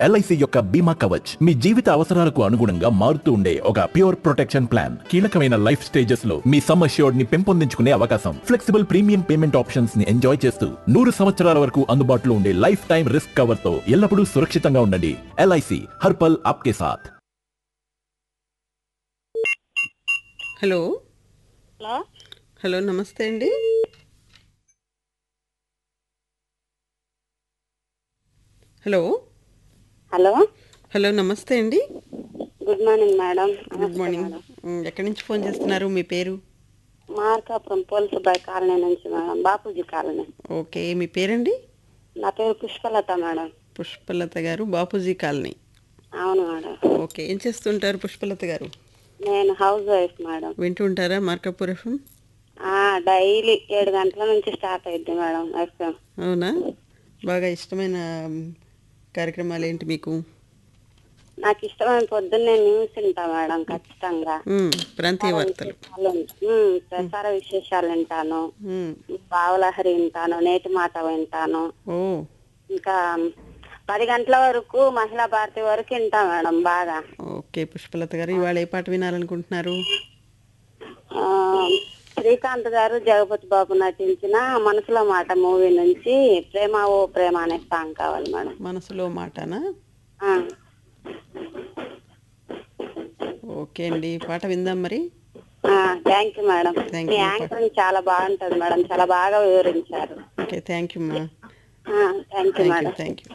LIC యొక్క బీమా కవచ్ మీ జీవిత అవసరాలకు అనుగుణంగా మారుతూ ఉండే ఒక ప్యూర్ ప్రొటెక్షన్ ప్లాన్ కీలకమైన లైఫ్ స్టేజెస్ లో మీ సమ్ అష్యూర్డ్ ని పెంపొందించుకునే అవకాశం ఫ్లెక్సిబుల్ ప్రీమియం పేమెంట్ ఆప్షన్స్ ని ఎంజాయ్ చేస్తూ నూరు సంవత్సరాల వరకు అందుబాటులో ఉండే లైఫ్ టైం రిస్క్ కవర్ తో ఎల్లప్పుడూ సురక్షితంగా ఉండండి ఎల్ఐసి హర్పల్ ఆప్కే సాథ్ హలో హలో హలో నమస్తే అండి హలో హలో హలో నమస్తే అండి good morning madam good morning hmm, ఎక్కడి నుంచి ఫోన్ చేస్తున్నారు మీ పేరు మార్కాపురం పోల్సుబాయ్ కాలనీ నుంచి మేడం బాపూజీ కాలనీ ఓకే మీ పేరండి నా పేరు పుష్పలత మేడం పుష్పలత గారు బాపూజీ కాలనీ అవును మేడం ఓకే ఏం చేస్తుంటారు పుష్పలత గారు నేను హౌస్ వైఫ్ మేడం వింటూ ఉంటారా మార్కాపూర్ ఎఫ్ఎం ఆ, డైలీ ఏడు గంటల నుంచి స్టార్ట్ అయింది మేడం ఎఫ్ఎం అవునా బాగా ఇష్టమైన మ్, కార్యక్రమాలు ఏంటి మీకు నాకు ఇష్టమైన పొద్దున్నే న్యూస్ వింటా మేడం ఖచ్చితంగా మ్, ప్రాంతీయ వార్తలు విశేషాలు ఉమ్, ప్రసార విశేషాలు వింటాను మ్, బావలహరి వింటాను నేటి మాట వింటాను ఓ ఇంకా పది గంటల వరకు మహిళా భారతి వరకు వింటా మేడం బాగా ఓకే పుష్పలత గారు ఇవాళ ఏ పాట వినాలనుకుంటున్నారు ఆ, శ్రీకాంత్ గారు జగపతి బాబు నటించిన మనసులో మాట మూవీ నుంచి ప్రేమ ఓ ప్రేమ అనే సాంగ్ కావాలి మేడం మనసులో మాటనా ఆ, ఓకే అండి పాట విందాం మరి ఆ, థ్యాంక్ యూ మేడం Thank మీ you. యాంకరింగ్ చాలా బాగుంటది మేడం చాలా బాగా వివరించారు ఓకే థ్యాంక్ యూ మా ఆ, thank you thank you madam thank you